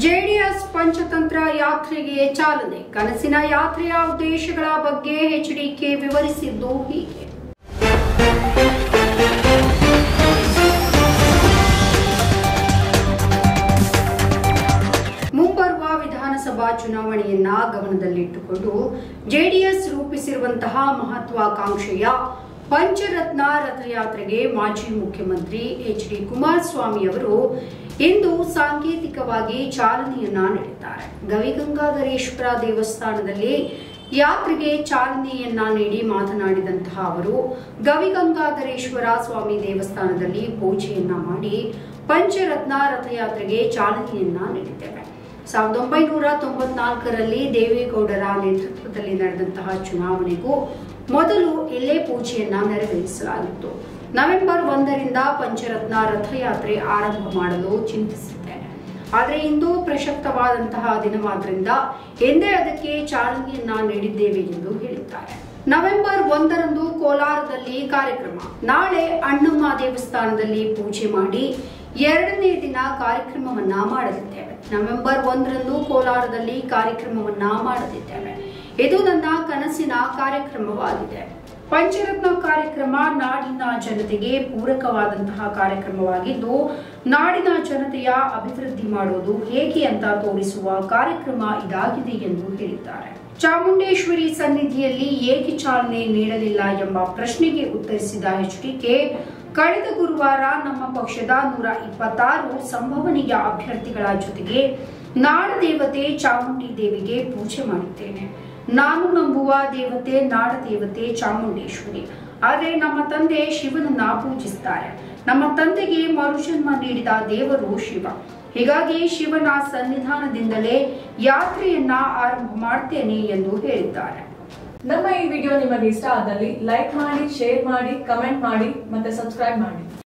JDS Panchatantra ಯಾತ್ರೆಗೆ ಚಾಲನೆ ಕನಸಿನ ಯಾತ್ರೆಯ ಉದ್ದೇಶಗಳ ಬಗ್ಗೆ ಎಚ್ಡಿಕೆ ವಿವರಿಸಿದ್ದು ಹೀಗೆ ಮುಂಬರುವ ವಿಧಾನಸಭಾ ಚುನಾವಣೆಯನ್ನ ಗಮನದಲ್ಲಿಟ್ಟುಕೊಂಡು ಜೆಡಿಎಸ್ ರೂಪಿಸಿರುವಂತಹ ಮಹತ್ವಾಕಾಂಕ್ಷೆಯ ಪಂಚರತ್ನ ರಥಯಾತ್ರೆಗೆ ಮಾಜಿ ಮುಖ್ಯಮಂತ್ರಿ ಎಚ್ ಡಿ ಕುಮಾರಸ್ವಾಮಿ ಅವರು ಇಂದು ಸಾಂಕೇತಿಕವಾಗಿ ಚಾಲನೆಯನ್ನ ನೀಡಿದ್ದಾರೆ ಗವಿಗಂಗಾಧರೇಶ್ವರ ದೇವಸ್ಥಾನದಲ್ಲಿ ಯಾತ್ರೆಗೆ ಚಾಲನೆಯನ್ನ ನೀಡಿ ಮಾತನಾಡಿದಂತಹ ಅವರು ಗವಿಗಂಗಾಧರೇಶ್ವರ ಸ್ವಾಮಿ ದೇವಸ್ಥಾನದಲ್ಲಿ ಪೂಜೆಯನ್ನ ಮಾಡಿ ಪಂಚರತ್ನ ರಥಯಾತ್ರೆಗೆ ಚಾಲನೆಯನ್ನ ನೀಡಿದ್ದೇವೆ ಸಾವಿರದ ಒಂಬೈನೂರ ತೊಂಬತ್ನಾಲ್ಕರಲ್ಲಿ ದೇವೇಗೌಡರ ನೇತೃತ್ವದಲ್ಲಿ ನಡೆದಂತಹ ಚುನಾವಣೆಗೂ ಮೊದಲು ಇಲ್ಲೇ ಪೂಜೆಯನ್ನ ನೆರವೇರಿಸಲಾಗಿತ್ತು ನವೆಂಬರ್ ಒಂದರಿಂದ ಪಂಚರತ್ನ ರಥಯಾತ್ರೆ ಆರಂಭ ಮಾಡಲು ಚಿಂತಿಸಿದ್ದೇನೆ ಆದರೆ ಇಂದು ಪ್ರಸಕ್ತವಾದಂತಹ ದಿನವಾದ್ರಿಂದ ಎಂದೇ ಅದಕ್ಕೆ ಚಾಲನೆಯನ್ನ ನೀಡಿದ್ದೇವೆ ಎಂದು ಹೇಳಿದ್ದಾರೆ ನವೆಂಬರ್ ಒಂದರಂದು ಕೋಲಾರದಲ್ಲಿ ಕಾರ್ಯಕ್ರಮ ನಾಳೆ ಅಣ್ಣಮ್ಮ ದೇವಸ್ಥಾನದಲ್ಲಿ ಪೂಜೆ ಮಾಡಿ ಎರಡನೇ ದಿನ ಕಾರ್ಯಕ್ರಮವನ್ನ ಮಾಡಲಿದ್ದೇವೆ ನವೆಂಬರ್ ಒಂದರಂದು ಕೋಲಾರದಲ್ಲಿ ಕಾರ್ಯಕ್ರಮವನ್ನ ಮಾಡಲಿದ್ದೇವೆ ಇದು ನನ್ನ ಕನಸಿನ ಕಾರ್ಯಕ್ರಮವಾಗಿದೆ ಪಂಚರತ್ನ ಕಾರ್ಯಕ್ರಮ ನಾಡಿನ ಜನತೆಗೆ ಪೂರಕವಾದಂತಹ ಕಾರ್ಯಕ್ರಮವಾಗಿದ್ದು ನಾಡಿನ ಜನತೆಯ ಅಭಿವೃದ್ಧಿ ಮಾಡುವುದು ಹೇಗೆ ಅಂತ ತೋರಿಸುವ ಕಾರ್ಯಕ್ರಮ ಇದಾಗಿದೆ ಎಂದು ಹೇಳಿದ್ದಾರೆ ಚಾಮುಂಡೇಶ್ವರಿ ಸನ್ನಿಧಿಯಲ್ಲಿ ಏಕೆ ಚಾಲನೆ ನೀಡಲಿಲ್ಲ ಎಂಬ ಪ್ರಶ್ನೆಗೆ ಉತ್ತರಿಸಿದ ಎಚ್ಡಿಕೆ ಕಳೆದ ಗುರುವಾರ ನಮ್ಮ ಪಕ್ಷದ ನೂರ ಇಪ್ಪತ್ತಾರು ಸಂಭವನೀಯ ಅಭ್ಯರ್ಥಿಗಳ ಜೊತೆಗೆ ನಾಡದೇವತೆ ಚಾಮುಂಡಿ ದೇವಿಗೆ ಪೂಜೆ ಮಾಡಿದ್ದೇನೆ ನಾನು ನಂಬುವ ದೇವತೆ ನಾಡ ದೇವತೆ ಚಾಮುಂಡೇಶ್ವರಿ ಆದರೆ ನಮ್ಮ ತಂದೆ ಶಿವನನ್ನ ಪೂಜಿಸ್ತಾರೆ ನಮ್ಮ ತಂದೆಗೆ ಮರುಜನ್ಮ ನೀಡಿದ ದೇವರು ಶಿವ ಹೀಗಾಗಿ ಶಿವನ ಸನ್ನಿಧಾನದಿಂದಲೇ ಯಾತ್ರೆಯನ್ನ ಆರಂಭ ಮಾಡ್ತೇನೆ ಎಂದು ಹೇಳಿದ್ದಾರೆ ನಮ್ಮ ಈ ವಿಡಿಯೋ ನಿಮಗೆ ಇಷ್ಟ ಆದಲ್ಲಿ ಲೈಕ್ ಮಾಡಿ ಶೇರ್ ಮಾಡಿ ಕಮೆಂಟ್ ಮಾಡಿ ಮತ್ತೆ ಸಬ್ಸ್ಕ್ರೈಬ್ ಮಾಡಿ